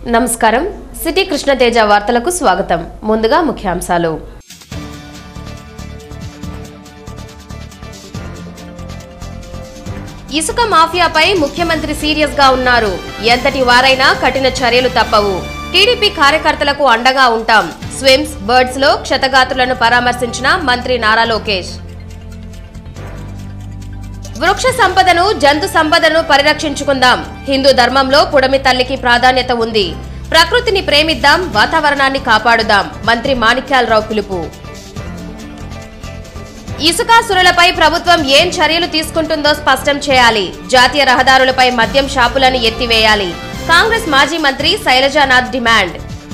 నమస్కారం సిటీ కృష్ణతేజ వార్తలకు స్వాగతం ముందుగా ముఖ్యాంశాలు ఇసుక మాఫియాపై ముఖ్యమంత్రి సీరియస్ గా ఉన్నారు ఎంతటి వారైనా కఠిన చర్యలు తప్పవు టీడీపీ కార్యకర్తలకు అండగా ఉంటాం స్విమ్స్ బర్డ్స్ లో క్షతగాత్రులను పరామర్శించిన మంత్రి నారా లోకేష్ వృక్ష సంపదను జంతు సంపదను పరిరక్షించుకుందాం హిందూ ధర్మంలో పుడమి తల్లికి ప్రాధాన్యత ఉంది ప్రకృతిని ప్రేమిద్దాం వాతావరణాన్ని కాపాడుదాం మంత్రి మాణిక్యాలరావు పిలుపు ఇసుకాసురులపై ప్రభుత్వం ఏం చర్యలు తీసుకుంటుందో స్పష్టం చేయాలి జాతీయ రహదారులపై మద్యం షాపులను ఎత్తివేయాలి కాంగ్రెస్ మాజీ మంత్రి శైలజానాథ్ డిమాండ్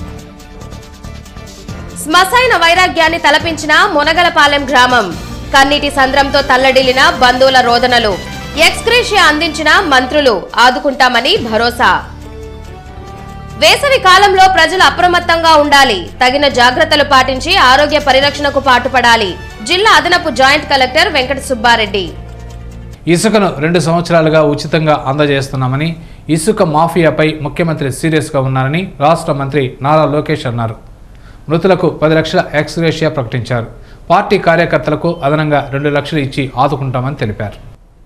శ్మశాన వైరాగ్యాన్ని తలపించిన మునగలపాలెం గ్రామం కన్నీటి సంద్రంతో తల్లడిల్లిన బంధువుల రోదనలు ఎక్స్గ్రేషియా అందించిన మంత్రులు ఆదుకుంటామని భరోసా వేసవి కాలంలో ప్రజలు అప్రమత్తంగా ఉండాలి తగిన జాగ్రత్తలు పాటించి ఆరోగ్య పరిరక్షణకు పాటుపడాలి జిల్లా అదనపు జాయింట్ కలెక్టర్ వెంకట సుబ్బారెడ్డి ఇసుకను రెండు సంవత్సరాలుగా ఉచితంగా అందజేస్తున్నామని ఇసుక మాఫియాపై ముఖ్యమంత్రి సీరియస్గా ఉన్నారని రాష్ట్ర మంత్రి నారా లోకేష్ అన్నారు మృతులకు పది లక్షల ఎక్స్గ్రేషియా ప్రకటించారు పార్టీ కార్యకర్తలకు అదనంగా రెండు లక్షలు ఇచ్చి ఆదుకుంటామని తెలిపారు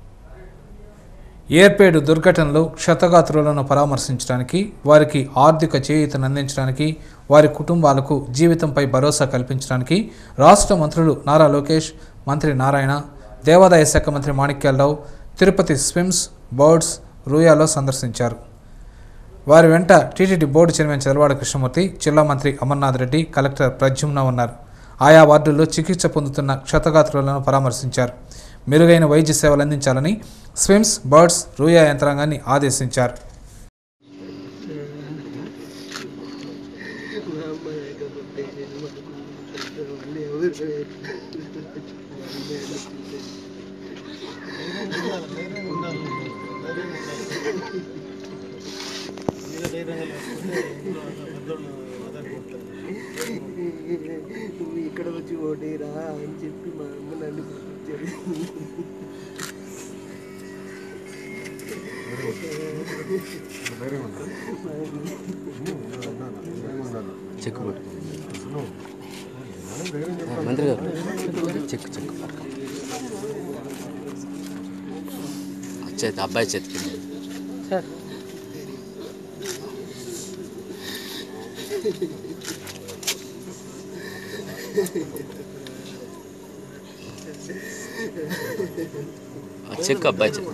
ఏర్పేడు దుర్ఘటనలో క్షతగాత్రులను పరామర్శించడానికి వారికి ఆర్థిక చేయూతను అందించడానికి వారి కుటుంబాలకు జీవితంపై భరోసా కల్పించడానికి రాష్ట్ర మంత్రులు నారా లోకేష్ మంత్రి నారాయణ దేవాదాయ శాఖ మంత్రి మాణిక్యాలరావు తిరుపతి స్విమ్స్ బర్డ్స్ రూయాలో సందర్శించారు వారి వెంట టీటీడీ బోర్డు చైర్మన్ చదలవాడ కృష్ణమూర్తి జిల్లా మంత్రి అమర్నాథ్ రెడ్డి కలెక్టర్ ప్రద్యుమ్న ఉన్నారు ఆయా వార్డుల్లో చికిత్స పొందుతున్న క్షతగాత్రులను పరామర్శించారు మెరుగైన వైద్య సేవలు అందించాలని స్విమ్స్ బర్డ్స్ రూయా యంత్రాంగాన్ని ఆదేశించారు నువ్వు ఇక్కడ వచ్చి ఓటేరా అని చెప్పి మా అమ్మ నన్ను పంపించాడు చెక్ మంత్రి గారు చెక్ చెక్ చేతి అబ్బాయి చేతికి ఆ చెక్ అబ్బాయి చేతి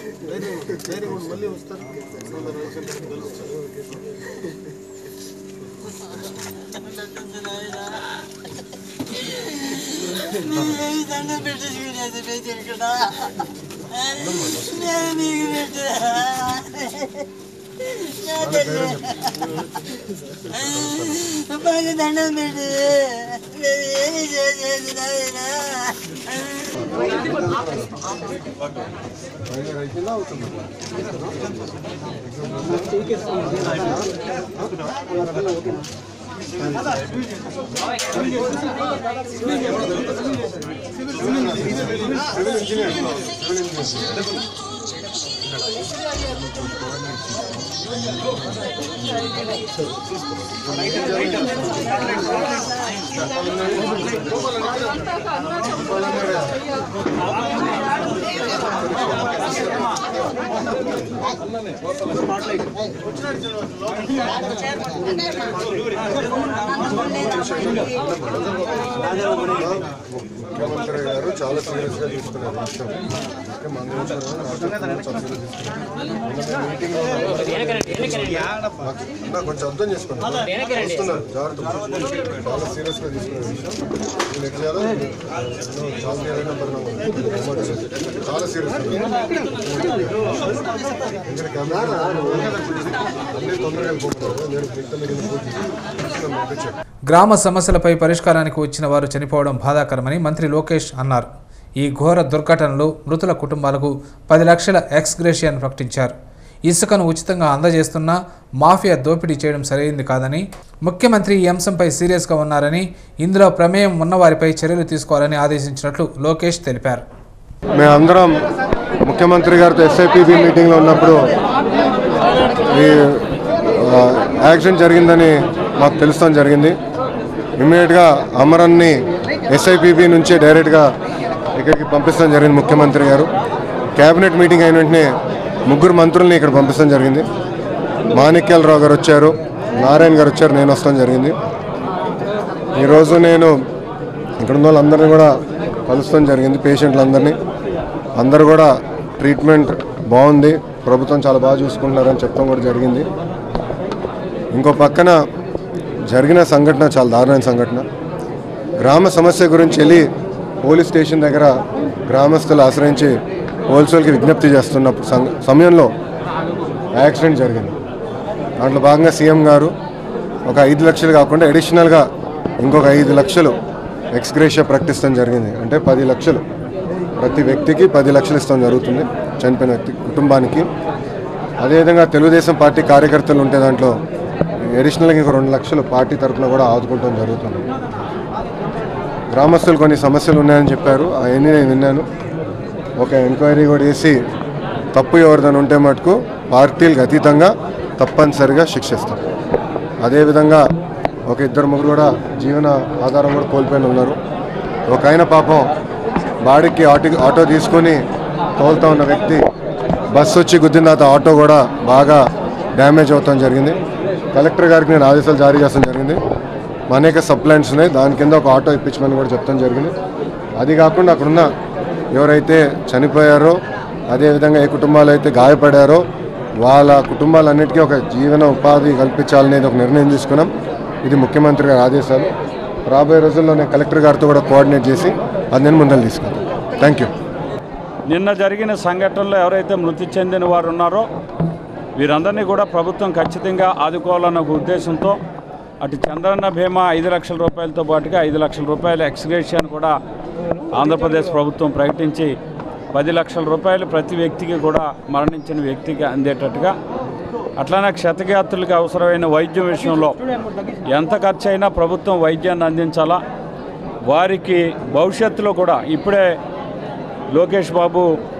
దండం పెట్టు ఏమి చేసేది నాయనా ముఖ్యమంత్రి గారు చాలా సీరియస్ గా తీసుకున్నారు ఈ విషయం అంటే మన దేశంలో రాష్ట్రంలో చాలా సీరియస్ తీసుకున్నారు మీటింగ్ కొంచెం అర్థం చేసుకోండి వస్తున్నారు జాగ్రత్త చాలా సీరియస్ గా తీసుకున్నారు ఈ విషయం నేను ఎట్లా చేయాలో ఎన్నో చాలా తీవ్రమైన పరిణామాలు చాలా సీరియస్ ఇక్కడ కెమెరా అన్ని తొందరగా వెళ్ళిపోతున్నారు నేను మిగతా మీద పూర్తి గ్రామ సమస్యలపై పరిష్కారానికి వచ్చిన వారు చనిపోవడం బాధాకరమని మంత్రి లోకేష్ అన్నారు ఈ ఘోర దుర్ఘటనలో మృతుల కుటుంబాలకు పది లక్షల ఎక్స్గ్రేషియాను ప్రకటించారు ఇసుకను ఉచితంగా అందజేస్తున్న మాఫియా దోపిడీ చేయడం సరైంది కాదని ముఖ్యమంత్రి ఈ అంశంపై సీరియస్గా ఉన్నారని ఇందులో ప్రమేయం ఉన్నవారిపై చర్యలు తీసుకోవాలని ఆదేశించినట్లు లోకేష్ తెలిపారు మేమందరం ముఖ్యమంత్రి గారితో ఎస్ఐపిబి మీటింగ్లో ఉన్నప్పుడు ఈ ఆ, యాక్సిడెంట్ జరిగిందని మాకు తెలుస్తాం జరిగింది ఇమ్మీడియట్గా అమరన్ని ఎస్ఐపిబి నుంచి డైరెక్ట్గా ఇక్కడికి పంపిస్తాం జరిగింది ముఖ్యమంత్రి గారు కేబినెట్ మీటింగ్ అయిన వెంటనే ముగ్గురు మంత్రుల్ని ఇక్కడ పంపిస్తాం జరిగింది మాణిక్యాలరావు గారు వచ్చారు నారాయణ గారు వచ్చారు నేను వస్తాం జరిగింది ఈరోజు నేను ఇక్కడ ఉన్న వాళ్ళందరినీ కూడా కలుస్తాం జరిగింది పేషెంట్లందరినీ అందరూ కూడా ట్రీట్మెంట్ బాగుంది ప్రభుత్వం చాలా బాగా చూసుకుంటున్నారని చెప్తాం కూడా జరిగింది ఇంకో పక్కన జరిగిన సంఘటన చాలా దారుణమైన సంఘటన గ్రామ సమస్య గురించి వెళ్ళి పోలీస్ స్టేషన్ దగ్గర గ్రామస్తులు ఆశ్రయించి పోలీసులకి విజ్ఞప్తి చేస్తున్నప్పుడు సం- సమయంలో యాక్సిడెంట్ జరిగింది దాంట్లో భాగంగా సీఎం గారు ఒక ఐదు లక్షలు కాకుండా అడిషనల్గా ఇంకొక ఐదు లక్షలు ఎక్స్గ్రేషియా ప్రకటిస్తాం జరిగింది అంటే పది లక్షలు ప్రతి వ్యక్తికి పది లక్షలు ఇస్తాం జరుగుతుంది చనిపోయిన వ్యక్తి కుటుంబానికి అదేవిధంగా తెలుగుదేశం పార్టీ కార్యకర్తలు ఉంటే దాంట్లో అడిషనల్గా ఇంకో రెండు లక్షలు పార్టీ తరఫున కూడా ఆదుకుంటాం జరుగుతుంది గ్రామస్తులు కొన్ని సమస్యలు ఉన్నాయని చెప్పారు అవన్నీ నేను విన్నాను ఒక ఎంక్వైరీ కూడా వేసి తప్పు ఎవరిదని ఉంటే మటుకు పార్టీలకు అతీతంగా తప్పనిసరిగా శిక్షిస్తాం అదేవిధంగా ఒక ఇద్దరు ముగ్గురు కూడా జీవన ఆధారం కూడా కోల్పోయిన ఉన్నారు ఒక ఆయన పాపం బాడీకి ఆటో ఆటో తీసుకొని తోలుతా ఉన్న వ్యక్తి బస్సు వచ్చి గుద్దిన తర్వాత ఆటో కూడా బాగా డ్యామేజ్ అవుతాం జరిగింది కలెక్టర్ గారికి నేను ఆదేశాలు జారీ చేస్తాం జరిగింది మా అనేక సప్లైన్స్ ఉన్నాయి దాని కింద ఒక ఆటో ఇప్పించమని కూడా చెప్తాం జరిగింది అది కాకుండా అక్కడున్న ఎవరైతే చనిపోయారో అదేవిధంగా ఏ కుటుంబాలు అయితే గాయపడారో వాళ్ళ కుటుంబాలన్నిటికీ ఒక జీవన ఉపాధి కల్పించాలనేది ఒక నిర్ణయం తీసుకున్నాం ఇది ముఖ్యమంత్రి గారి ఆదేశాలు రాబోయే రోజుల్లో నేను కలెక్టర్ గారితో కూడా కోఆర్డినేట్ చేసి అది నేను ముందలు తీసుకెళ్తాను థ్యాంక్ యూ నిన్న జరిగిన సంఘటనలో ఎవరైతే మృతి చెందిన వారు ఉన్నారో వీరందరినీ కూడా ప్రభుత్వం ఖచ్చితంగా ఆదుకోవాలన్న ఒక ఉద్దేశంతో అటు చంద్రన్న బీమా ఐదు లక్షల రూపాయలతో పాటుగా ఐదు లక్షల రూపాయల ఎక్స్గ్రేషియన్ కూడా ఆంధ్రప్రదేశ్ ప్రభుత్వం ప్రకటించి పది లక్షల రూపాయలు ప్రతి వ్యక్తికి కూడా మరణించిన వ్యక్తికి అందేటట్టుగా అట్లానే క్షతగాత్రులకు అవసరమైన వైద్యం విషయంలో ఎంత ఖర్చు అయినా ప్రభుత్వం వైద్యాన్ని అందించాలా వారికి భవిష్యత్తులో కూడా ఇప్పుడే లోకేష్ బాబు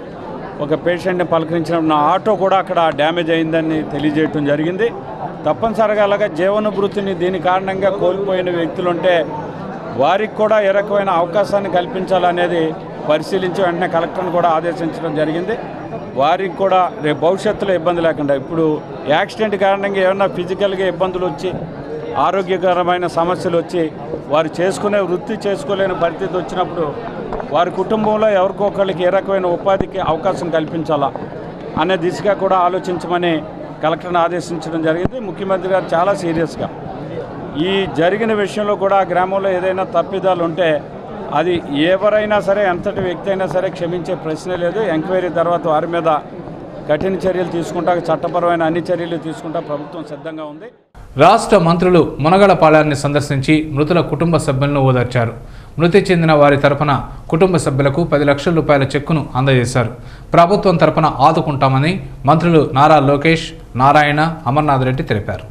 ఒక పేషెంట్ని పలకరించిన నా ఆటో కూడా అక్కడ డ్యామేజ్ అయిందని తెలియజేయటం జరిగింది తప్పనిసరిగా అలాగా జీవనభృతిని దీని కారణంగా కోల్పోయిన వ్యక్తులుంటే వారికి కూడా ఏ రకమైన అవకాశాన్ని కల్పించాలనేది పరిశీలించి వెంటనే కలెక్టర్ని కూడా ఆదేశించడం జరిగింది వారికి కూడా రేపు భవిష్యత్తులో ఇబ్బంది లేకుండా ఇప్పుడు యాక్సిడెంట్ కారణంగా ఏమైనా ఫిజికల్గా ఇబ్బందులు వచ్చి ఆరోగ్యకరమైన సమస్యలు వచ్చి వారు చేసుకునే వృత్తి చేసుకోలేని పరిస్థితి వచ్చినప్పుడు వారి కుటుంబంలో ఎవరికొకరికి ఏ రకమైన ఉపాధికి అవకాశం కల్పించాలా అనే దిశగా కూడా ఆలోచించమని కలెక్టర్ని ఆదేశించడం జరిగింది ముఖ్యమంత్రి గారు చాలా సీరియస్గా ఈ జరిగిన విషయంలో కూడా ఆ గ్రామంలో ఏదైనా తప్పిదాలు ఉంటే అది ఎవరైనా సరే ఎంతటి వ్యక్తి అయినా సరే క్షమించే ప్రశ్నే లేదు ఎంక్వైరీ తర్వాత వారి మీద కఠిన చర్యలు తీసుకుంటా చట్టపరమైన అన్ని చర్యలు తీసుకుంటా ప్రభుత్వం సిద్ధంగా ఉంది రాష్ట్ర మంత్రులు మునగడపాలెన్ని సందర్శించి మృతుల కుటుంబ సభ్యులను ఓదార్చారు మృతి చెందిన వారి తరపున కుటుంబ సభ్యులకు పది లక్షల రూపాయల చెక్కును అందజేశారు ప్రభుత్వం తరపున ఆదుకుంటామని మంత్రులు నారా లోకేష్ నారాయణ అమర్నాథ్ రెడ్డి తెలిపారు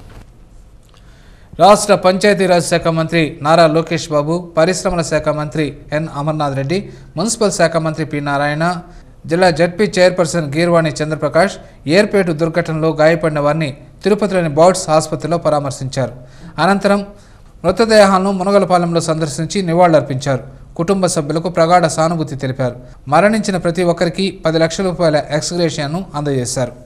రాష్ట్ర పంచాయతీరాజ్ శాఖ మంత్రి నారా లోకేష్ బాబు పరిశ్రమల శాఖ మంత్రి ఎన్ అమర్నాథ్ రెడ్డి మున్సిపల్ శాఖ మంత్రి పి నారాయణ జిల్లా జడ్పీ చైర్పర్సన్ గీర్వాణి చంద్రప్రకాష్ ఏర్పేటు దుర్ఘటనలో గాయపడిన వారిని తిరుపతిలోని బౌడ్స్ ఆసుపత్రిలో పరామర్శించారు అనంతరం మృతదేహాలను మునగలపాలెంలో సందర్శించి నివాళులర్పించారు కుటుంబ సభ్యులకు ప్రగాఢ సానుభూతి తెలిపారు మరణించిన ప్రతి ఒక్కరికి పది లక్షల రూపాయల ఎక్స్గ్రేషియాను అందజేశారు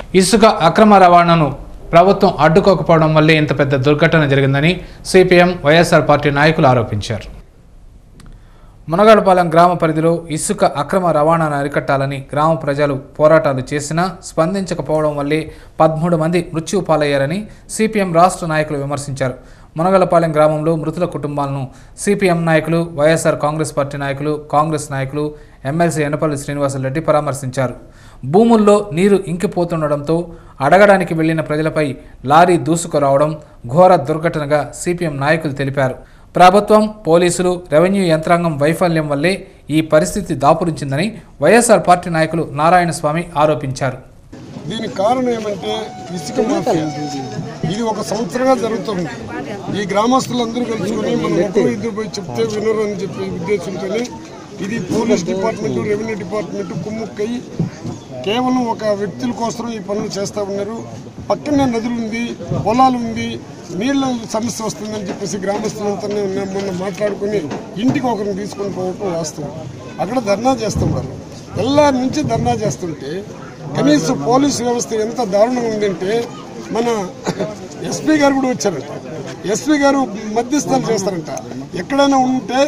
ఇసుక అక్రమ రవాణాను ప్రభుత్వం అడ్డుకోకపోవడం వల్లే ఇంత పెద్ద దుర్ఘటన జరిగిందని సిపిఎం వైఎస్ఆర్ పార్టీ నాయకులు ఆరోపించారు మునగాడపాలెం గ్రామ పరిధిలో ఇసుక అక్రమ రవాణాను అరికట్టాలని గ్రామ ప్రజలు పోరాటాలు చేసినా స్పందించకపోవడం వల్లే పదమూడు మంది మృత్యు పాలయ్యారని సిపిఎం రాష్ట్ర నాయకులు విమర్శించారు మునగలపాలెం గ్రామంలో మృతుల కుటుంబాలను సిపిఎం నాయకులు వైఎస్ఆర్ కాంగ్రెస్ పార్టీ నాయకులు కాంగ్రెస్ నాయకులు ఎమ్మెల్సీ ఎనపల్లి శ్రీనివాసరెడ్డి పరామర్శించారు భూముల్లో నీరు ఇంకిపోతుండడంతో అడగడానికి వెళ్లిన ప్రజలపై లారీ దూసుకురావడం ఘోర దుర్ఘటనగా సిపిఎం నాయకులు తెలిపారు ప్రభుత్వం పోలీసులు రెవెన్యూ యంత్రాంగం వైఫల్యం వల్లే ఈ పరిస్థితి దాపురించిందని వైఎస్ఆర్ పార్టీ నాయకులు నారాయణస్వామి ఆరోపించారు దీనికి కారణం ఏమంటే ఇసుక మాఫియా ఇది ఒక సంవత్సరంగా జరుగుతుంది ఈ గ్రామస్తులందరూ కలుసుకొని మనం ఒకరు ఇద్దరు పోయి చెప్తే వినరు అని చెప్పే ఉద్దేశంతోనే ఇది పోలీస్ డిపార్ట్మెంట్ రెవెన్యూ డిపార్ట్మెంట్ కుమ్ముక్కై కేవలం ఒక వ్యక్తుల కోసం ఈ పనులు చేస్తూ ఉన్నారు పక్కనే నదులు ఉంది పొలాలు ఉంది నీళ్ళ సమస్య వస్తుందని చెప్పేసి గ్రామస్తులంతా మొన్న మాట్లాడుకుని ఇంటికి ఒకరిని తీసుకొని పోవటం వాస్తవం అక్కడ ధర్నా చేస్తున్నారు తెల్లారి నుంచి ధర్నా చేస్తుంటే కనీసం పోలీసు వ్యవస్థ ఎంత దారుణంగా ఉందంటే మన ఎస్పీ గారు కూడా వచ్చారంట ఎస్పీ గారు మధ్యస్థాలు చేస్తారంట ఎక్కడైనా ఉంటే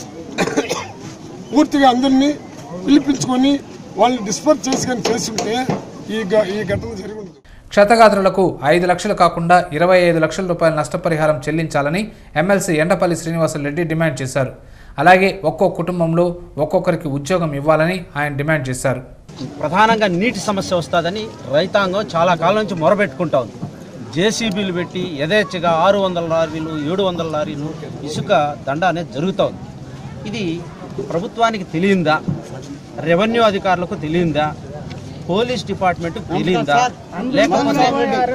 పూర్తిగా అందరినీ పిలిపించుకొని వాళ్ళని డిస్పర్స్ చేసి కానీ చేస్తుంటే ఈ గ- ఈ ఘటన జరిగి ఉండదు క్షతగాత్రులకు ఐదు లక్షలు కాకుండా ఇరవై ఐదు లక్షల రూపాయల నష్టపరిహారం చెల్లించాలని ఎమ్మెల్సీ ఎండపల్లి శ్రీనివాసరెడ్డి డిమాండ్ చేశారు అలాగే ఒక్కో కుటుంబంలో ఒక్కొక్కరికి ఉద్యోగం ఇవ్వాలని ఆయన డిమాండ్ చేశారు ప్రధానంగా నీటి సమస్య వస్తుందని రైతాంగం చాలా కాలం నుంచి మొరబెట్టుకుంటా ఉంది జేసీబీలు పెట్టి యథేచ్ఛగా ఆరు వందల లారీలు ఏడు వందల లారీలు ఇసుక దండ అనేది జరుగుతూ ఉంది ఇది ప్రభుత్వానికి తెలియందా రెవెన్యూ అధికారులకు తెలియందా పోలీస్ డిపార్ట్మెంట్ తెలియందా లేకపోతే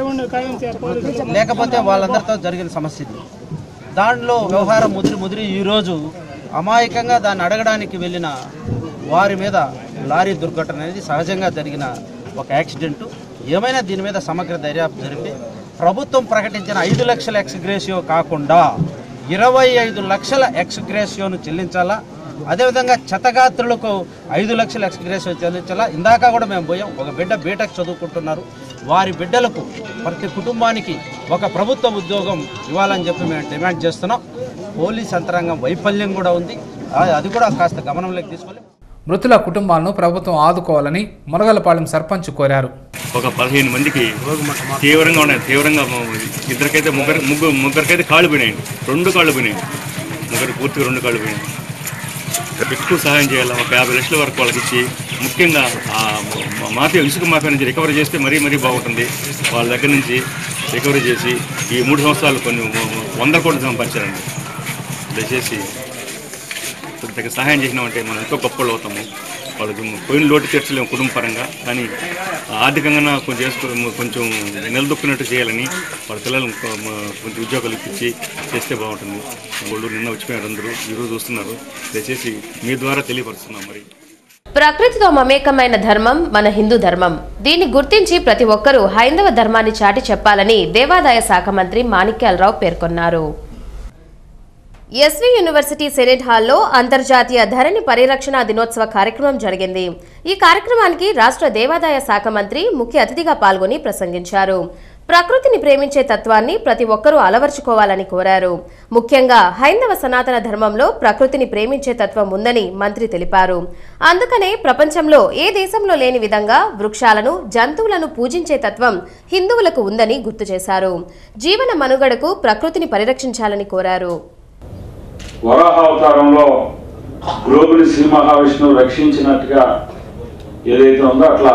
లేకపోతే వాళ్ళందరితో జరిగిన సమస్య ఇది దానిలో వ్యవహారం ముదిరి ముదిరి ఈరోజు అమాయకంగా దాన్ని అడగడానికి వెళ్ళిన వారి మీద లారీ దుర్ఘటన అనేది సహజంగా జరిగిన ఒక యాక్సిడెంట్ ఏమైనా దీని మీద సమగ్ర దర్యాప్తు జరిపి ప్రభుత్వం ప్రకటించిన ఐదు లక్షల ఎక్స్గ్రేషియో కాకుండా ఇరవై ఐదు లక్షల ఎక్స్గ్రేషియోను చెల్లించాలా అదేవిధంగా చెత్తగాత్రులకు ఐదు లక్షల ఎక్స్గ్రేషియో చెల్లించాలా ఇందాక కూడా మేము పోయాం ఒక బిడ్డ బీటెక్ చదువుకుంటున్నారు వారి బిడ్డలకు ప్రతి కుటుంబానికి ఒక ప్రభుత్వ ఉద్యోగం ఇవ్వాలని చెప్పి మేము డిమాండ్ చేస్తున్నాం పోలీస్ యంత్రాంగం వైఫల్యం కూడా ఉంది ఆ- అది కూడా కాస్త గమనంలోకి తీసుకోవాలి మృతుల కుటుంబాలను ప్రభుత్వం ఆదుకోవాలని మునగలపాలెం సర్పంచ్ కోరారు ఒక పదిహేను మందికి తీవ్రంగా ఉన్నాయి తీవ్రంగా మ- ఇద్దరికైతే ముగ్గురు ముగ్గురు ముగ్గురికైతే కాళ్ళు పోయినాయి రెండు కాళ్ళు పోయినాయి ముగ్గురు పూర్తిగా రెండు కాళ్ళు పోయినాయి ఎక్కువ సహాయం చేయాలి ఒక యాభై లక్షల వరకు వాళ్ళకి ఇచ్చి ముఖ్యంగా ఆ మ- మాఫియా ఇసుక మాఫియా నుంచి రికవరీ చేస్తే మరీ మరీ బాగుంటుంది వాళ్ళ దగ్గర నుంచి రికవరీ చేసి ఈ మూడు సంవత్సరాలు కొన్ని వ- వంద కోట్లు సంపాదించారండి దయచేసి కొద్దిగా సహాయం చేసినామంటే మనం ఎంతో గొప్పలు అవుతాము వాళ్ళకి పోయిన లోటు తీర్చలేము కుటుంబ పరంగా కానీ ఆర్థికంగా కొంచెం చేసుకో కొంచెం నిలదొక్కున్నట్టు చేయాలని వాళ్ళ పిల్లలు కొంచెం ఉద్యోగాలు ఇప్పించి చేస్తే బాగుంటుంది వాళ్ళు నిన్న వచ్చిపోయారు అందరూ ఈరోజు చూస్తున్నారు దయచేసి మీ ద్వారా తెలియపరుస్తున్నాం మరి ప్రకృతితో మమేకమైన ధర్మం మన హిందూ ధర్మం దీన్ని గుర్తించి ప్రతి ఒక్కరూ హైందవ ధర్మాన్ని చాటి చెప్పాలని దేవాదాయ శాఖ మంత్రి మాణిక్యాలరావు పేర్కొన్నారు ఎస్వి యూనివర్సిటీ సెనేట్ హాల్లో అంతర్జాతీయ ధరణి పరిరక్షణ దినోత్సవ కార్యక్రమం జరిగింది ఈ కార్యక్రమానికి రాష్ట్ర దేవాదాయ శాఖ మంత్రి ముఖ్య అతిథిగా పాల్గొని ప్రసంగించారు ప్రకృతిని ప్రేమించే తత్వాన్ని ప్రతి ఒక్కరూ అలవర్చుకోవాలని కోరారు ముఖ్యంగా హైందవ సనాతన ధర్మంలో ప్రకృతిని ప్రేమించే తత్వం ఉందని మంత్రి తెలిపారు అందుకనే ప్రపంచంలో ఏ దేశంలో లేని విధంగా వృక్షాలను జంతువులను పూజించే తత్వం హిందువులకు ఉందని గుర్తు చేశారు జీవన మనుగడకు ప్రకృతిని పరిరక్షించాలని కోరారు వరాహ అవతారంలో గ్లోబుని శ్రీ మహావిష్ణువు రక్షించినట్టుగా ఏదైతే ఉందో అట్లా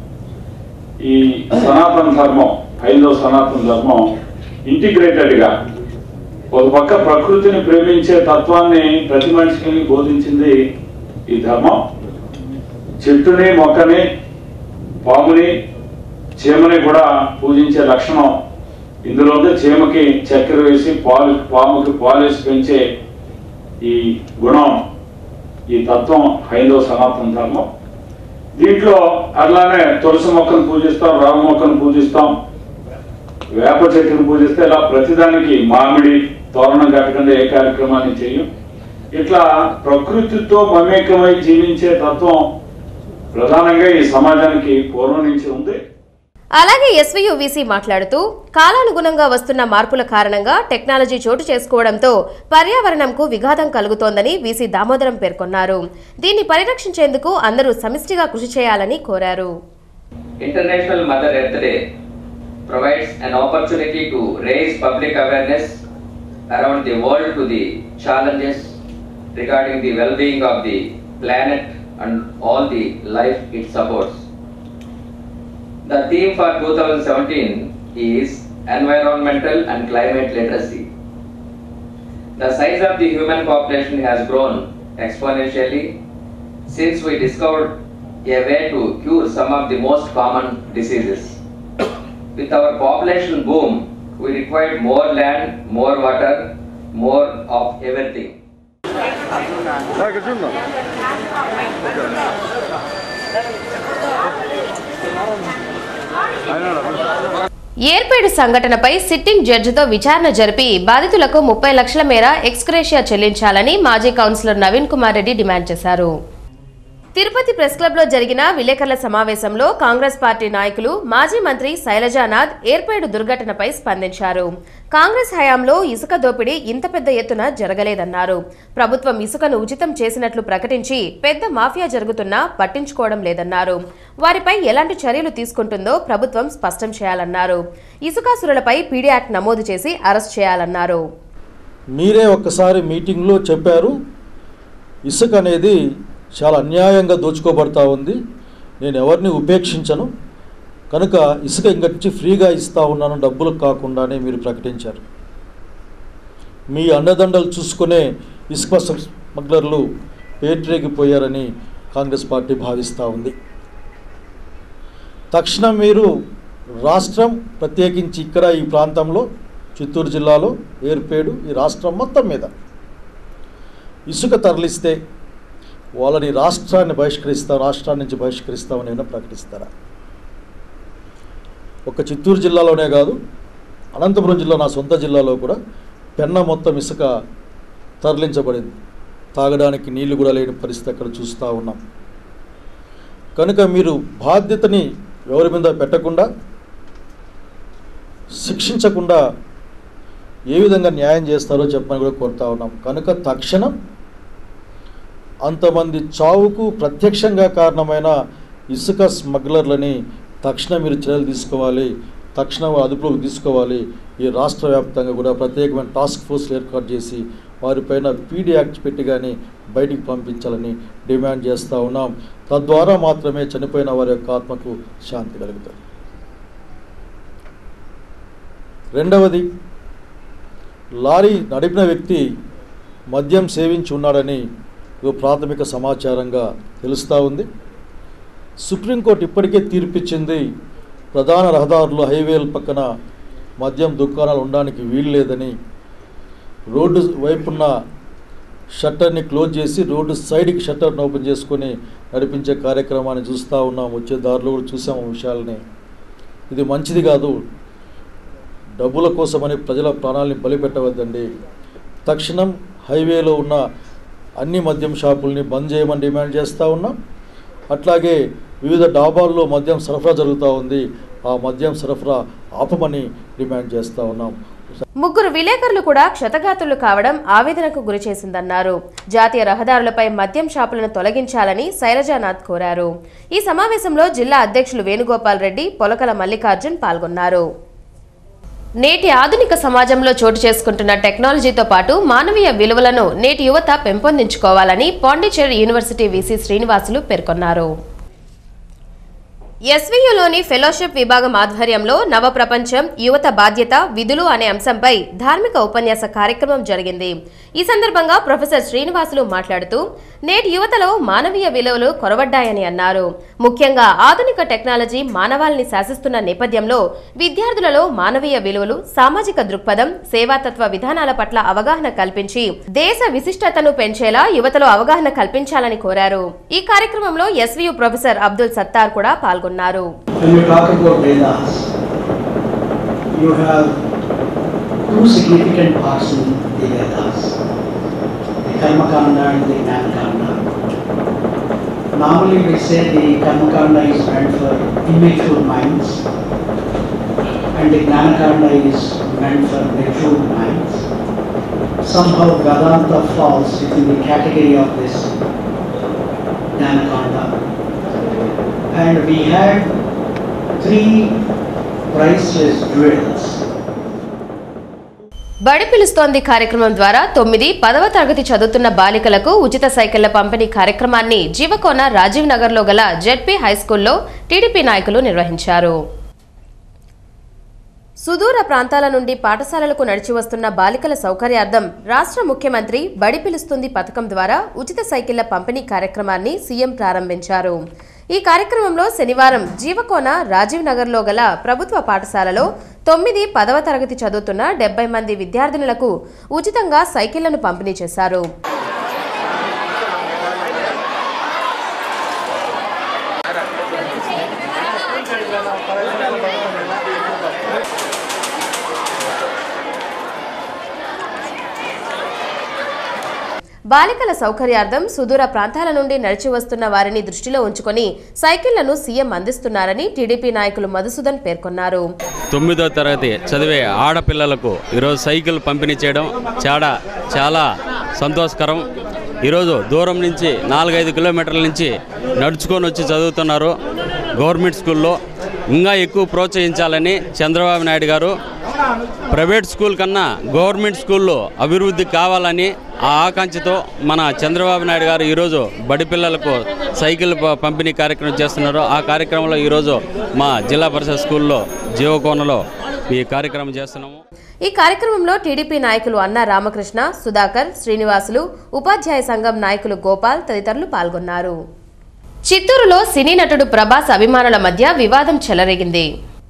ఈ సనాతన ధర్మం హైందవ సనాతన ధర్మం ఇంటిగ్రేటెడ్గా ఒక పక్క ప్రకృతిని ప్రేమించే తత్వాన్ని ప్రతి మనిషికి బోధించింది ఈ ధర్మం చెట్టుని మొక్కని పాముని చీమని కూడా పూజించే లక్షణం ఇందులో ఉంది చీమకి చక్కెర వేసి పాలు పాముకి పాలేసి పెంచే ఈ గుణం ఈ తత్వం హైందవ సనాతన ధర్మం దీంట్లో అట్లానే తులసి మొక్కను పూజిస్తాం రామ మొక్కను పూజిస్తాం వేప చెట్టును పూజిస్తే ఇలా ప్రతిదానికి మామిడి తోరణం కట్టకుండా ఏ కార్యక్రమాన్ని చేయం ఇట్లా ప్రకృతితో మమేకమై జీవించే తత్వం ప్రధానంగా ఈ సమాజానికి పూర్వం నుంచి ఉంది అలాగే ఎస్వీయూవీసీ మాట్లాడుతూ కాలానుగుణంగా వస్తున్న మార్పుల కారణంగా టెక్నాలజీ చోటు చేసుకోవడంతో పర్యావరణంకు విఘాతం కలుగుతోందని వీసీ దామోదరం పేర్కొన్నారు దీన్ని పరిరక్షించేందుకు అందరూ సమిష్టిగా కృషి చేయాలని కోరారు International Mother Earth Day provides an opportunity to raise public awareness around the world to the challenges regarding the well-being of the planet and all the life it supports. The theme for 2017 is environmental and climate literacy. The size of the human population has grown exponentially since we discovered a way to cure some of the most common diseases. With our population boom, we required more land, more water, more of everything. Yerpedu సంఘటనపై sitting జడ్జితో విచారణ జరిపి బాధితులకు ముప్పై లక్షల మేర ex gratia చెల్లించాలని మాజీ councillor Naveen Kumar Reddy demand చేశారు తిరుపతి ప్రెస్ క్లబ్ లో జరిగిన విలేకరుల సమావేశంలో కాంగ్రెస్ పార్టీ నాయకులు మాజీ మంత్రి శైలజానాథ్ ఏర్పేడు దుర్ఘటనపై స్పందించారు కాంగ్రెస్ హయాంలో ఇసుక దోపిడీ ఇంత పెద్ద ఎత్తున జరగలేదన్నారు ప్రభుత్వం ఇసుకను ఉచితం చేసినట్లు ప్రకటించి పెద్ద మాఫియా జరుగుతున్నా పట్టించుకోవడం లేదన్నారు వారిపై ఎలాంటి చర్యలు తీసుకుంటుందో ప్రభుత్వం స్పష్టం చేయాలన్నారు ఇసుకాసురులపై పీడీ యాక్ట్ నమోదు చేసి అరెస్ట్ చేయాలన్నారు మీరే ఒక్కసారి మీటింగ్లో చెప్పారు ఇసుక అనేది చాలా అన్యాయంగా దోచుకోబడతా ఉంది నేను ఎవరిని ఉపేక్షించను కనుక ఇసుక ఇంకటి ఫ్రీగా ఇస్తా ఉన్నాను డబ్బులు కాకుండానే మీరు ప్రకటించారు మీ అండదండలు చూసుకునే ఇసుక స్మగ్లర్లు పేట్రేగిపోయారని కాంగ్రెస్ పార్టీ భావిస్తూ ఉంది తక్షణం మీరు రాష్ట్రం ప్రత్యేకించి ఇక్కడ ఈ ప్రాంతంలో చిత్తూరు జిల్లాలో ఏర్పేడు ఈ రాష్ట్రం మొత్తం మీద ఇసుక తరలిస్తే వాళ్ళని రాష్ట్రాన్ని బహిష్కరిస్తాం రాష్ట్రాన్ని నుంచి బహిష్కరిస్తామని ఏమైనా ప్రకటిస్తారా ఒక చిత్తూరు జిల్లాలోనే కాదు అనంతపురం జిల్లా నా సొంత జిల్లాలో కూడా పెన్న మొత్తం ఇసుక తరలించబడింది తాగడానికి నీళ్లు కూడా లేని పరిస్థితి అక్కడ చూస్తూ ఉన్నాం కనుక మీరు బాధ్యతని ఎవరి మీద పెట్టకుండా శిక్షించకుండా ఏ విధంగా న్యాయం చేస్తారో చెప్పని కూడా కోరుతా ఉన్నాం కనుక తక్షణం అంతమంది చావుకు ప్రత్యక్షంగా కారణమైన ఇసుక స్మగ్లర్లని తక్షణం మీరు చర్యలు తీసుకోవాలి తక్షణం అదుపులోకి తీసుకోవాలి ఈ రాష్ట్ర వ్యాప్తంగా కూడా ప్రత్యేకమైన టాస్క్ ఫోర్స్ ఏర్పాటు చేసి వారిపైన పీడీ యాక్ట్ పెట్టి కానీ బయటికి పంపించాలని డిమాండ్ చేస్తూ ఉన్నాం తద్వారా మాత్రమే చనిపోయిన వారి యొక్క ఆత్మకు శాంతి కలుగుతుంది రెండవది లారీ నడిపిన వ్యక్తి మద్యం సేవించి ఉన్నాడని ఇది ప్రాథమిక సమాచారంగా తెలుస్తూ ఉంది సుప్రీంకోర్టు ఇప్పటికే తీర్పిచ్చింది ప్రధాన రహదారులు హైవేల పక్కన మద్యం దుకాణాలు ఉండడానికి వీలు లేదని రోడ్డు వైపున్న షట్టర్ని క్లోజ్ చేసి రోడ్డు సైడ్కి షట్టర్ని ఓపెన్ చేసుకొని నడిపించే కార్యక్రమాన్ని చూస్తూ ఉన్నాం వచ్చే దారిలో కూడా చూసాం ఆ విషయాలని ఇది మంచిది కాదు డబ్బుల కోసమని ప్రజల ప్రాణాలని బలిపెట్టవద్దండి తక్షణం హైవేలో ఉన్న అన్ని మద్యం షాపుల్ని బంద్ చేయమని డిమాండ్ చేస్తూ ఉన్నాం అట్లాగే వివిధ డాబాల్లో మద్యం సరఫరా జరుగుతూ ఉంది ఆ మద్యం సరఫరా ఆపమని డిమాండ్ చేస్తూ ఉన్నాం ముగ్గురు విలేకరులు కూడా క్షతగాతులు కావడం ఆవేదనకు గురిచేసిందన్నారు జాతీయ రహదారులపై మద్యం షాపులను తొలగించాలని శైలజానాథ్ కోరారు ఈ సమావేశంలో జిల్లా అధ్యక్షులు వేణుగోపాల్ రెడ్డి పొలకల మల్లికార్జున్ పాల్గొన్నారు నేటి ఆధునిక సమాజంలో చోటు చేసుకుంటున్న టెక్నాలజీతో పాటు మానవీయ విలువలను నేటి యువత పెంపొందించుకోవాలని పాండిచేరి యూనివర్సిటీ వీసీ శ్రీనివాసులు పేర్కొన్నారు ఎస్వీయులోని ఫెలోషిప్ విభాగం ఆధ్వర్యంలో నవ ప్రపంచం యువత బాధ్యత విధులు అనే అంశంపై ధార్మిక ఉపన్యాస కార్యక్రమం జరిగింది ఈ సందర్భంగా ప్రొఫెసర్ శ్రీనివాసులు మాట్లాడుతూ నేటి యువతలో మానవీయ విలువలు కొరవడ్డాయని అన్నారు ముఖ్యంగా ఆధునిక టెక్నాలజీ మానవాళిని శాసిస్తున్న నేపథ్యంలో విద్యార్థులలో మానవీయ విలువలు సామాజిక దృక్పథం సేవాతత్వ విధానాల పట్ల అవగాహన కల్పించి దేశ విశిష్టతను పెంచేలా యువతలో అవగాహన కల్పించాలని కోరారు ఈ కార్యక్రమంలో ఎస్వీయు ప్రొఫెసర్ అబ్దుల్ సత్తార్ కూడా పాల్గొన్నారు When you talk about Vedas, you have two significant parts in the Vedas, the Karma Kanda and the Jnana Kanda. Normally we say the Karma Kanda is meant for immature minds and the Gnanakonda is meant for mature minds. Somehow Vedanta falls within the category of this Gnanakonda. And we had three priceless jewels బడి పిలుస్తోంది కార్యక్రమం ద్వారా తొమ్మిది పదవ తరగతి చదువుతున్న బాలికలకు ఉచిత సైకిళ్ల పంపిణీ కార్యక్రమాన్ని జీవకోన రాజీవ్ నగర్లో గల జెడ్పీ హైస్కూల్లో టీడీపీ నాయకులు నిర్వహించారు సుదూర ప్రాంతాల నుండి పాఠశాలలకు నడిచి వస్తున్న బాలికల సౌకర్యార్థం రాష్ట్ర ముఖ్యమంత్రి బడి పిలుస్తుంది పథకం ద్వారా ఉచిత సైకిళ్ల పంపిణీ కార్యక్రమాన్ని సీఎం ప్రారంభించారు ఈ కార్యక్రమంలో శనివారం జీవకోన రాజీవ్ నగర్లో గల ప్రభుత్వ పాఠశాలలో తొమ్మిది పదవ తరగతి చదువుతున్న డెబ్బై మంది విద్యార్థినులకు ఉచితంగా సైకిళ్లను పంపిణీ చేశారు బాలికల సౌకర్యార్థం సుదూర ప్రాంతాల నుండి నడిచి వస్తున్న వారిని దృష్టిలో ఉంచుకొని సైకిళ్లను సీఎం అందిస్తున్నారని టీడీపీ నాయకులు మధుసూదన్ పేర్కొన్నారు తొమ్మిదో తరగతి చదివే ఆడపిల్లలకు ఈరోజు సైకిల్ పంపిణీ చేయడం చాలా చాలా సంతోషకరం ఈరోజు దూరం నుంచి నాలుగైదు కిలోమీటర్ల నుంచి నడుచుకొని వచ్చి చదువుతున్నారు గవర్నమెంట్ స్కూల్లో ఇంకా ఎక్కువ ప్రోత్సహించాలని చంద్రబాబు నాయుడు గారు ప్రైవేట్ స్కూల్ కన్నా గవర్నమెంట్ స్కూల్లో అభివృద్ధి కావాలని ఆ ఆకాంక్షతో మన చంద్రబాబు నాయుడు గారు ఈరోజు బడి పిల్లలకు సైకిల్ ప- పంపిణీ కార్యక్రమం చేస్తున్నారు ఆ కార్యక్రమంలో ఈరోజు మా జిల్లా పరిషత్ స్కూల్లో జీవకోనలో ఈ కార్యక్రమం చేస్తున్నాము ఈ కార్యక్రమంలో టీడీపీ నాయకులు అన్న రామకృష్ణ సుధాకర్ శ్రీనివాసులు ఉపాధ్యాయ సంఘం నాయకులు గోపాల్ తదితరులు పాల్గొన్నారు చిత్తూరులో సినీ నటుడు ప్రభాస్ అభిమానుల మధ్య వివాదం చెలరేగింది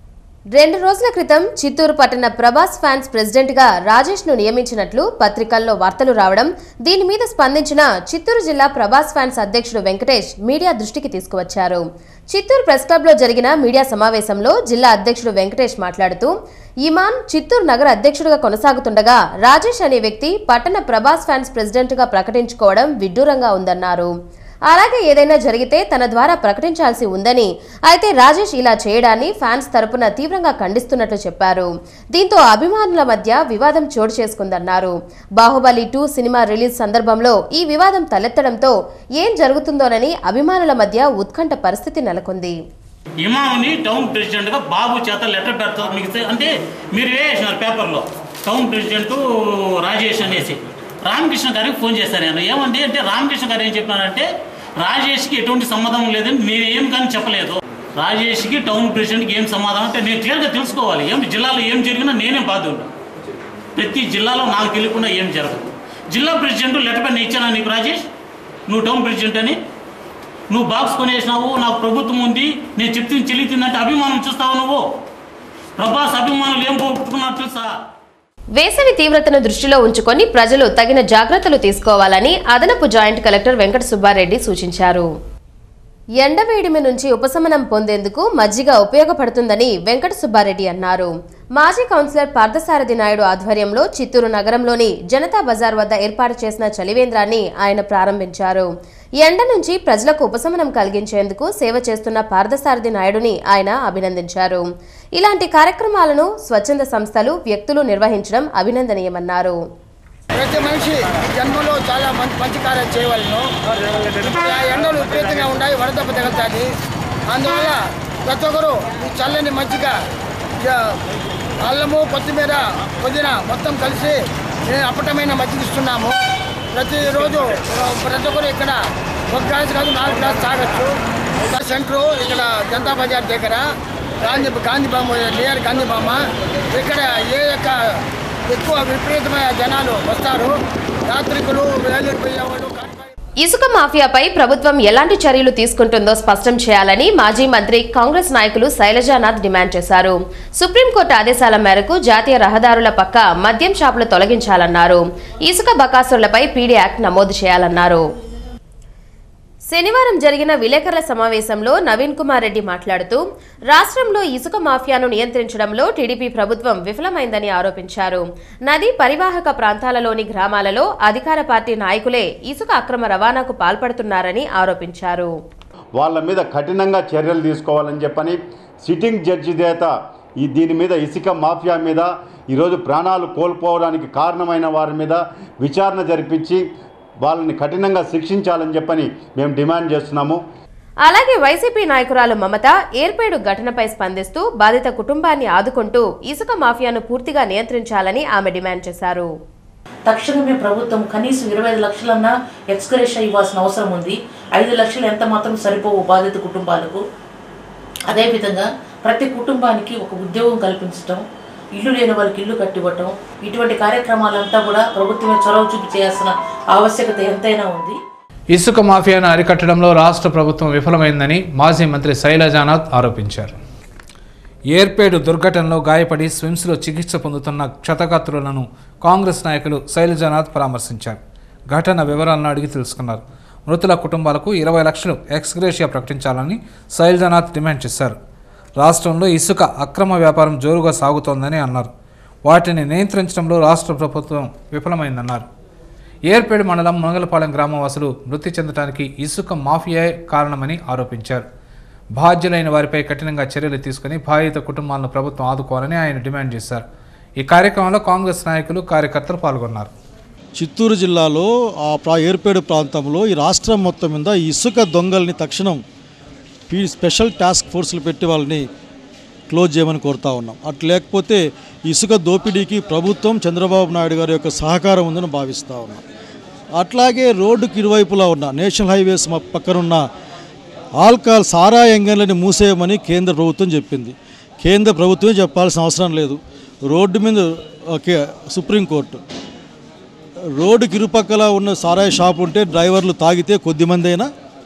రెండు రోజుల క్రితం చిత్తూరు పట్టణ ప్రభాస్ ఫ్యాన్స్ ప్రెసిడెంట్ గా రాజేష్ ను నియమించినట్లు పత్రికల్లో వార్తలు రావడం దీని మీద స్పందించిన చిత్తూరు జిల్లా ప్రభాస్ ఫ్యాన్స్ అధ్యక్షుడు వెంకటేష్ మీడియా దృష్టికి తీసుకువచ్చారు చిత్తూరు ప్రెస్ క్లబ్ లో జరిగిన మీడియా సమావేశంలో జిల్లా అధ్యక్షుడు వెంకటేష్ మాట్లాడుతూ ఇమాన్ చిత్తూరు నగర అధ్యక్షుడిగా కొనసాగుతుండగా రాజేష్ అనే వ్యక్తి పట్టణ ప్రభాస్ ఫ్యాన్స్ ప్రెసిడెంట్ గా ప్రకటించుకోవడం విడ్డూరంగా ఉందన్నారు అలాగే ఏదైనా జరిగితే తన ద్వారా ప్రకటించాల్సి ఉందని అయితే రాజేష్ ఇలా చేయడాన్ని ఫ్యాన్స్ తరపున తీవ్రంగా ఖండిస్తున్నట్లు చెప్పారు దీంతో అభిమానుల మధ్య వివాదం చోటు చేసుకుందన్నారు బాహుబలి టూ సినిమా రిలీజ్ సందర్భంలో ఈ వివాదం తలెత్తడంతో ఏం జరుగుతుందోనని అభిమానుల మధ్య ఉత్కంఠ పరిస్థితి నెలకొంది ఇమాముని టౌన్ ప్రెసిడెంట్గా బాబు చేత లెటర్ పెడతారు మీకు తె- అంటే మీరు వేసినారు పేపర్లో టౌన్ ప్రెసిడెంట్ రాజేష్ అనేసి రామకృష్ణ గారికి ఫోన్ చేశాను నేను ఏమండి అంటే రామకృష్ణ గారు ఏం చెప్పారంటే రాజేష్కి ఎటువంటి సంబంధం లేదని నేను ఏం కానీ చెప్పలేదు రాజేష్కి టౌన్ ప్రెసిడెంట్కి ఏం సమాధానం అంటే నేను క్లియర్గా తెలుసుకోవాలి ఏం జిల్లాలో ఏం జరిగినా నేనే బాధ్యుడు ప్రతి జిల్లాలో నాకు తెలియకుండా ఏం జరగదు జిల్లా ప్రెసిడెంట్ లెటర్ పెన్ ఇచ్చానా నీకు రాజేష్ నువ్వు టౌన్ ప్రెసిడెంట్ అని నువ్వు బాక్స్ కొనేసినావు నాకు ప్రభుత్వం ఉంది నేను చెప్తుంది చెల్లితుందంటే అభిమానం చూస్తావు నువ్వు ప్రభాస్ అభిమానులు ఏం పోగొట్టుకున్నారు తెలుసా వేసవి తీవ్రతను దృష్టిలో ఉంచుకొని ప్రజలు తగిన జాగ్రత్తలు తీసుకోవాలని అదనపు జాయింట్ కలెక్టర్ వెంకట సుబ్బారెడ్డి సూచించారు ఎండవేడిమి నుంచి ఉపశమనం పొందేందుకు మజ్జిగ ఉపయోగపడుతుందని వెంకట సుబ్బారెడ్డి అన్నారు మాజీ కౌన్సిలర్ పార్థసారథి నాయుడు ఆధ్వర్యంలో చిత్తూరు నగరంలోని జనతా బజార్ వద్ద ఏర్పాటు చేసిన చలివేంద్రాన్ని ఆయన ప్రారంభించారు ఎండ నుంచి ప్రజలకు ఉపశమనం కలిగించేందుకు సేవ చేస్తున్న పార్థసారథి నాయుడుని ఆయన అభినందించారు ఇలాంటి కార్యక్రమాలను స్వచ్ఛంద సంస్థలు వ్యక్తులు నిర్వహించడం అభినందనీయమన్నారు ప్రతి మనిషి ఈ జన్మలో చాలా మంచి మంచి కార్యం చేయవలను ఇప్పుడు ఆ ఎండలు విపరీతంగా ఉన్నాయి వడదెబ్బ తగులుతుంది అందువల్ల ప్రతి ఒక్కరు ఈ చల్లని మంచిగా అల్లము కొత్తిమీర పుదీనా మొత్తం కలిసి నేను అప్పటమైన మజ్జిగ ఇస్తున్నాము ప్రతిరోజు ప్రతి ఒక్కరు ఇక్కడ ఒక గ్లాస్ కాదు నాలుగు గ్లాస్ తాగొచ్చు సెంటర్ ఇక్కడ జనతా బజార్ దగ్గర గాంధీ గాంధీ బొమ్మ నియర్ గాంధీ బొమ్మ ఇక్కడ ఏ యొక్క ఎక్కువ విపరీతమైన జనాలు వస్తారు యాత్రికులు వేలిపోయేవాళ్ళు ఇసుక మాఫియాపై ప్రభుత్వం ఎలాంటి చర్యలు తీసుకుంటుందో స్పష్టం చేయాలని మాజీ మంత్రి కాంగ్రెస్ నాయకులు శైలజానాథ్ డిమాండ్ చేశారు సుప్రీంకోర్టు ఆదేశాల మేరకు జాతీయ రహదారుల పక్క మద్యం షాపులు తొలగించాలన్నారు ఇసుక బకాసురులపై పీడీ యాక్ట్ నమోదు చేయాలన్నారు శనివారం జరిగిన విలేకరుల సమావేశంలో నవీన్ కుమార్ రెడ్డి మాట్లాడుతూ రాష్ట్రంలో ఇసుక మాఫియాను నియంత్రించడంలో టీడీపీ ప్రభుత్వం విఫలమైందని ఆరోపించారు నది పరివాహక ప్రాంతాలలోని గ్రామాలలో అధికార పార్టీ నాయకులే ఇసుక అక్రమ రవాణాకు పాల్పడుతున్నారని ఆరోపించారు వాళ్ళ మీద కఠినంగా చర్యలు తీసుకోవాలని చెప్పని సిట్టింగ్ జడ్జి చేత ఈ దీని మీద ఇసుక మాఫియా మీద ఈరోజు ప్రాణాలు కోల్పోవడానికి కారణమైన వారి మీద విచారణ జరిపించి వాళ్ళని కఠినంగా శిక్షించాలని చెప్పని మేము డిమాండ్ చేస్తున్నాము అలాగే వైసీపీ నాయకురాలు మమత ఏర్పేడు ఘటనపై స్పందిస్తూ బాధిత కుటుంబాన్ని ఆదుకుంటూ ఇసుక మాఫియాను పూర్తిగా నియంత్రించాలని ఆమె డిమాండ్ చేశారు తక్షణమే ప్రభుత్వం కనీసం ఇరవై ఐదు లక్షలన్నా ఎక్స్గ్రేషన్ ఇవ్వాల్సిన అవసరం ఉంది ఐదు లక్షలు ఎంత మాత్రం సరిపోవు బాధిత కుటుంబాలకు అదేవిధంగా ప్రతి కుటుంబానికి ఒక ఉద్యోగం కల్పించటం ఇల్లు లేని వాళ్ళకి ఇల్లు కట్టివ్వటం ఇటువంటి కార్యక్రమాలంతా కూడా ప్రభుత్వమే చొరవ చూపి చేయాల్సిన ఆవశ్యకత ఎంతైనా ఉంది ఇసుక మాఫియాను అరికట్టడంలో రాష్ట్ర ప్రభుత్వం విఫలమైందని మాజీ మంత్రి శైలజానాథ్ ఆరోపించారు ఏర్పేడు దుర్ఘటనలో గాయపడి స్విమ్స్లో చికిత్స పొందుతున్న క్షతగాత్రులను కాంగ్రెస్ నాయకులు శైలజానాథ్ పరామర్శించారు ఘటన వివరాలను అడిగి తెలుసుకున్నారు మృతుల కుటుంబాలకు ఇరవై లక్షలు ఎక్స్గ్రేషియా ప్రకటించాలని శైలజానాథ్ డిమాండ్ చేశారు రాష్ట్రంలో ఇసుక అక్రమ వ్యాపారం జోరుగా సాగుతోందని అన్నారు వాటిని నియంత్రించడంలో రాష్ట్ర ప్రభుత్వం విఫలమైందన్నారు ఏర్పేడు మండలం మునగలపాలెం గ్రామవాసులు మృతి చెందడానికి ఇసుక మాఫియా కారణమని ఆరోపించారు బాధ్యులైన వారిపై కఠినంగా చర్యలు తీసుకుని బాధిత కుటుంబాలను ప్రభుత్వం ఆదుకోవాలని ఆయన డిమాండ్ చేశారు ఈ కార్యక్రమంలో కాంగ్రెస్ నాయకులు కార్యకర్తలు పాల్గొన్నారు చిత్తూరు జిల్లాలో ఆ ప్రా ఏర్పేడు ప్రాంతంలో ఈ రాష్ట్రం మొత్తం మీద ఈ ఇసుక దొంగల్ని తక్షణం పీ స్పెషల్ టాస్క్ ఫోర్సులు పెట్టి వాళ్ళని క్లోజ్ చేయమని కోరుతా ఉన్నాం అటు లేకపోతే ఇసుక దోపిడీకి ప్రభుత్వం చంద్రబాబు నాయుడు గారి యొక్క సహకారం ఉందని భావిస్తూ ఉన్నాం అట్లాగే రోడ్డుకి ఇరువైపులా ఉన్న నేషనల్ హైవేస్ మ- పక్కనున్న ఆల్కహాల్ సారా ఎంగన్లని మూసేయమని కేంద్ర ప్రభుత్వం చెప్పింది కేంద్ర ప్రభుత్వమే చెప్పాల్సిన అవసరం లేదు రోడ్డు మీద ఓకే సుప్రీంకోర్టు రోడ్డుకి ఇరుపక్కల ఉన్న సారాయి షాప్ ఉంటే డ్రైవర్లు తాగితే కొద్దిమంది అయినా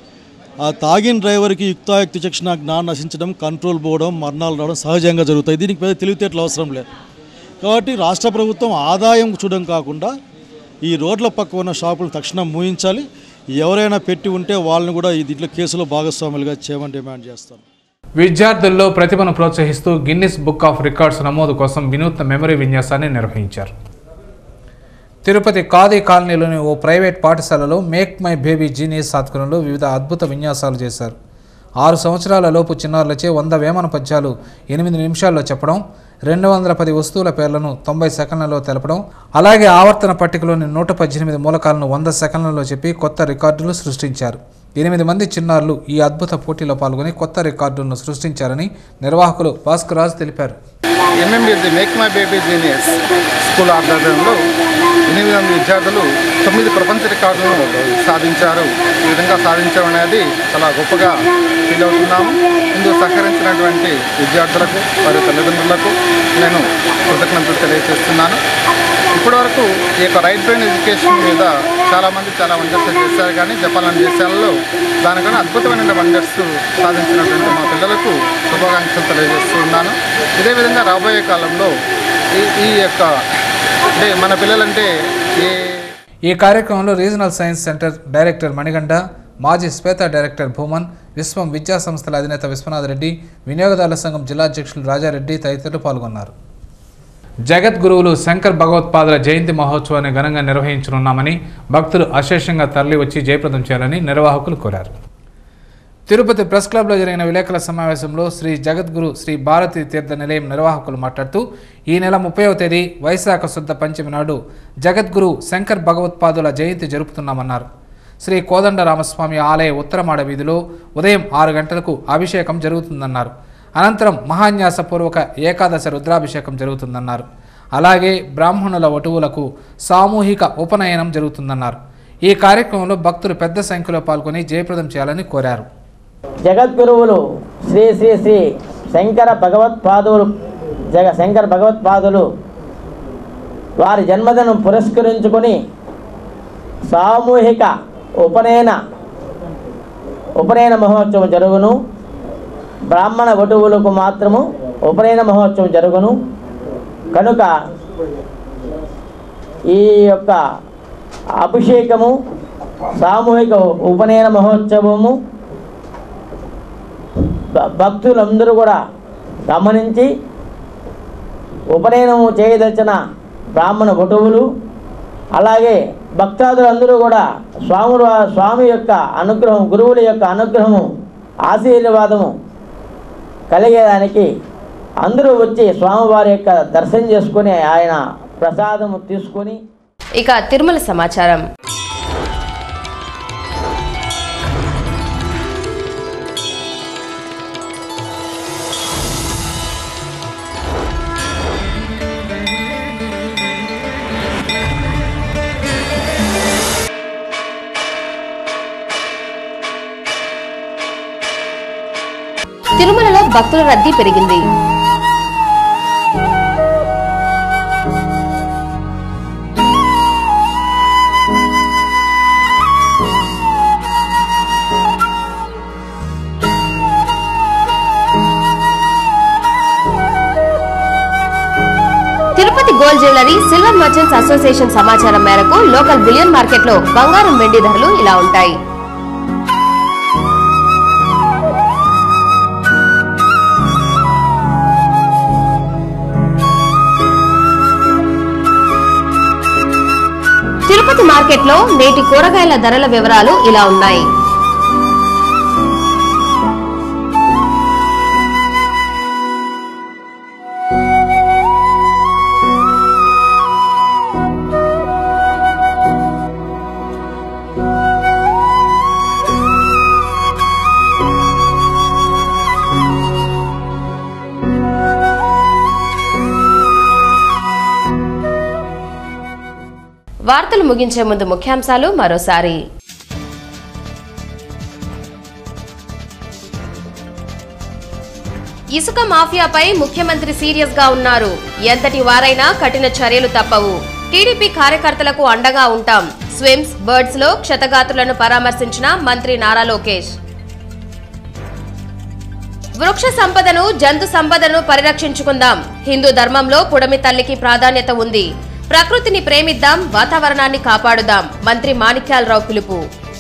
ఆ తాగిన డ్రైవర్కి యుక్తాయుక్త శిక్షణ జ్ఞానం నశించడం కంట్రోల్ పోవడం మరణాలు రావడం సహజంగా జరుగుతాయి దీనికి పెద్ద తెలివితేటలు అవసరం లేదు కాబట్టి రాష్ట్ర ప్రభుత్వం ఆదాయం చూడడం కాకుండా ఈ రోడ్ల పక్క ఉన్న షాపులను తక్షణం మూయించాలి ఎవరైనా పెట్టి ఉంటే వాళ్ళని కూడా ఈ దీంట్లో కేసులో భాగస్వాములుగా చేయమని డిమాండ్ చేస్తాను విద్యార్థుల్లో ప్రతిభను ప్రోత్సహిస్తూ గిన్నిస్ బుక్ ఆఫ్ రికార్డ్స్ నమోదు కోసం వినూత్న మెమరీ విన్యాసాన్ని నిర్వహించారు తిరుపతి ఖాదీ కాలనీలోని ఓ ప్రైవేట్ పాఠశాలలో మేక్ మై బేబీ జీనియస్ ఆధ్వర్యంలో వివిధ అద్భుత విన్యాసాలు చేశారు ఆరు సంవత్సరాల లోపు చిన్నారులచే వంద వేమన పద్యాలు ఎనిమిది నిమిషాల్లో చెప్పడం రెండు వందల పది వస్తువుల పేర్లను తొంభై సెకండ్లలో తెలపడం అలాగే ఆవర్తన పట్టికలోని నూట పద్దెనిమిది మూలకాలను వంద సెకండ్లలో చెప్పి కొత్త రికార్డులు సృష్టించారు ఎనిమిది మంది చిన్నారులు ఈ అద్భుత పోటీలో పాల్గొని కొత్త రికార్డులను సృష్టించారని నిర్వాహకులు భాస్కర్ రాజ్ తెలిపారు ఎంఎంబీఎస్ది make my baby genius school ఆధ్వర్యంలో ఎనిమిది మంది విద్యార్థులు తొమ్మిది ప్రపంచ రికార్డులను సాధించారు ఈ విధంగా సాధించడం అనేది చాలా గొప్పగా ఫీల్ అవుతున్నాము ఇందుకు సహకరించినటువంటి విద్యార్థులకు వారి తల్లిదండ్రులకు నేను కృతజ్ఞతలు తెలియజేస్తున్నాను ఇప్పటివరకు ఈ యొక్క రైట్ బ్రెయిన్ ఎడ్యుకేషన్ మీద చాలామంది చాలా వండర్స్ చేశారు కానీ చెప్పాలని దేశాలలో దానికన్నా అద్భుతమైన వండర్స్ సాధించినటువంటి మా పిల్లలకు శుభాకాంక్షలు తెలియజేస్తున్నాను ఇదే విధంగా రాబోయే కాలంలో ఈ ఈ యొక్క అంటే మన పిల్లలంటే ఏ ఈ కార్యక్రమంలో regional science centre director Maniganda మాజీ శ్వేత డైరెక్టర్ భూమన్ విశ్వం విద్యా సంస్థల అధినేత విశ్వనాథ్ రెడ్డి వినియోగదారుల సంఘం జిల్లా అధ్యక్షులు రాజారెడ్డి తదితరులు పాల్గొన్నారు జగద్గురువులు శంకర్ భగవత్పాదుల జయంతి మహోత్సవాన్ని ఘనంగా నిర్వహించనున్నామని భక్తులు అశేషంగా తరలివచ్చి జయప్రదం చేయాలని నిర్వాహకులు కోరారు తిరుపతి ప్రెస్ క్లబ్లో జరిగిన విలేకరుల సమావేశంలో శ్రీ జగద్గురు శ్రీ భారతీ తీర్థ నిలయం నిర్వాహకులు మాట్లాడుతూ ఈ నెల ముప్పైవ తేదీ వైశాఖ శుద్ధ పంచమి నాడు జగద్గురు శంకర్ భగవత్పాదుల జయంతి జరుపుతున్నామన్నారు శ్రీ కోదండ రామస్వామి ఆలయ ఉత్తరమాడ వీధిలో ఉదయం ఆరు గంటలకు అభిషేకం జరుగుతుందన్నారు అనంతరం మహాన్యాసపూర్వక ఏకాదశ రుద్రాభిషేకం జరుగుతుందన్నారు అలాగే బ్రాహ్మణుల వటువులకు సామూహిక ఉపనయనం జరుగుతుందన్నారు ఈ కార్యక్రమంలో భక్తులు పెద్ద సంఖ్యలో పాల్గొని జయప్రదం చేయాలని కోరారు జగద్గురువులు శ్రీ శ్రీ శ్రీ శంకర భగవత్పాదులు జగ శంకర భగవత్పాదులు వారి జన్మదినం పురస్కరించుకొని సామూహిక ఉపనయన ఉపనయన మహోత్సవం జరుగును బ్రాహ్మణ వటువులకు మాత్రము ఉపనయన మహోత్సవం జరుగును కనుక ఈ యొక్క అభిషేకము సామూహిక ఉపనయన మహోత్సవము భ- భక్తులందరూ కూడా గమనించి ఉపనయనము చేయదలిచిన బ్రాహ్మణ వటువులు అలాగే భక్తాదులందరూ కూడా స్వాముల స్వామి యొక్క అనుగ్రహం గురువుల యొక్క అనుగ్రహము ఆశీర్వాదము కలిగేదానికి అందరూ వచ్చి స్వామివారి యొక్క దర్శనం చేసుకొని ఆయన ప్రసాదం తీసుకొని ఇక తిరుమల సమాచారం తిరుమలలో భక్తుల రద్దీ పెరిగింది Tirupati gold jewellery silver merchants association సమాచారం మేరకు లోకల్ బిలియన్ మార్కెట్లో బంగారం వెండి ధరలు ఇలా ఉంటాయి తిరుపతి మార్కెట్లో నేటి కూరగాయల ధరల వివరాలు ఇలా ఉన్నాయి వార్తలు ముగించే ముందు ముఖ్యాంశాలు మరోసారి ఇసుక మాఫియాపై ముఖ్యమంత్రి సీరియస్ గా ఉన్నారు ఎంతటి వారైనా కఠిన చర్యలు తప్పవు టీడీపీ కార్యకర్తలకు అండగా ఉంటాం స్విమ్స్ బర్డ్స్ లో క్షతగాత్రులను పరామర్శించిన మంత్రి నారా లోకేష్ వృక్ష సంపదను జంతు సంపదను పరిరక్షించుకుందాం హిందూ ధర్మంలో పుడమి తల్లికి ప్రాధాన్యత ఉంది ప్రకృతిని ప్రేమిద్దాం వాతావరణాన్ని కాపాడుదాం మంత్రి మాణిక్యాలరావు పిలుపు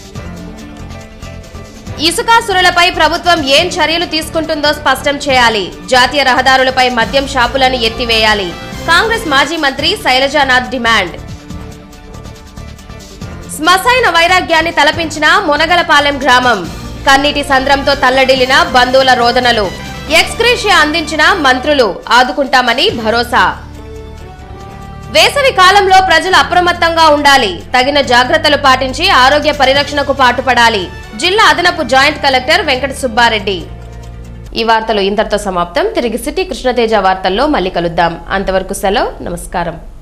ఇసుకాసురులపై ప్రభుత్వం ఏం చర్యలు తీసుకుంటుందో స్పష్టం చేయాలి జాతీయ రహదారులపై మద్యం షాపులను ఎత్తివేయాలి కాంగ్రెస్ మాజీ మంత్రి శైలజానాథ్ డిమాండ్ శ్మశాన వైరాగ్యాన్ని తలపించిన మునగలపాలెం గ్రామం కన్నీటి సంద్రంతో తల్లడిల్లిన బంధువుల రోదనలు ఎక్స్గ్రేషియా అందించిన మంత్రులు ఆదుకుంటామని భరోసా వేసవి కాలంలో ప్రజలు అప్రమత్తంగా ఉండాలి తగిన జాగ్రత్తలు పాటించి ఆరోగ్య పరిరక్షణకు పాటుపడాలి జిల్లా అదనపు జాయింట్ కలెక్టర్ వెంకట సుబ్బారెడ్డి ఈ వార్తలు ఇంతటితో సమాప్తం తిరిగి సిటీ కృష్ణతేజ వార్తల్లో మళ్ళీ కలుద్దాం అంతవరకు సెలవు నమస్కారం